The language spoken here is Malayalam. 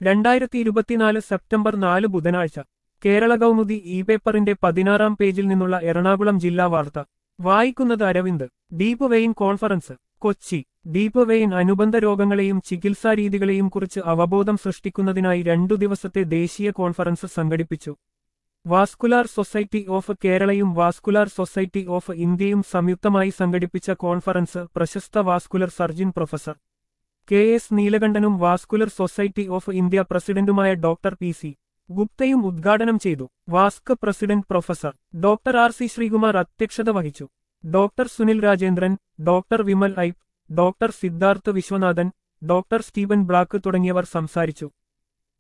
രണ്ടായിരത്തി ഇരുപത്തിനാല് സെപ്റ്റംബർ നാല് ബുധനാഴ്ച കേരള കൗമുദി ഇ പേപ്പറിന്റെ പതിനാറാം പേജിൽ നിന്നുള്ള എറണാകുളം ജില്ലാ വാർത്ത വായിക്കുന്നത് Aravind deep vein conference Kochi deep vein അനുബന്ധ രോഗങ്ങളെയും ചികിത്സാരീതികളെയും കുറിച്ച് അവബോധം സൃഷ്ടിക്കുന്നതിനായി രണ്ടു ദിവസത്തെ ദേശീയ കോൺഫറൻസ് സംഘടിപ്പിച്ചു വാസ്കുലാർ സൊസൈറ്റി ഓഫ് കേരളയും വാസ്കുലാർ സൊസൈറ്റി ഓഫ് ഇന്ത്യയും സംയുക്തമായി സംഘടിപ്പിച്ച കോൺഫറൻസ് പ്രശസ്ത vascular surgeon professor K S നീലകണ്ഠനും വാസ്കുലർ സൊസൈറ്റി ഓഫ് ഇന്ത്യ പ്രസിഡന്റുമായ ഡോക്ടർ പി സി ഗുപ്തയും ഉദ്ഘാടനം ചെയ്തു VASC president professor doctor R C Sreekumar അധ്യക്ഷത വഹിച്ചു doctor Sunil Rajendran doctor Vimal Ipe doctor Siddharth Viswanathan doctor Steven Black തുടങ്ങിയവർ സംസാരിച്ചു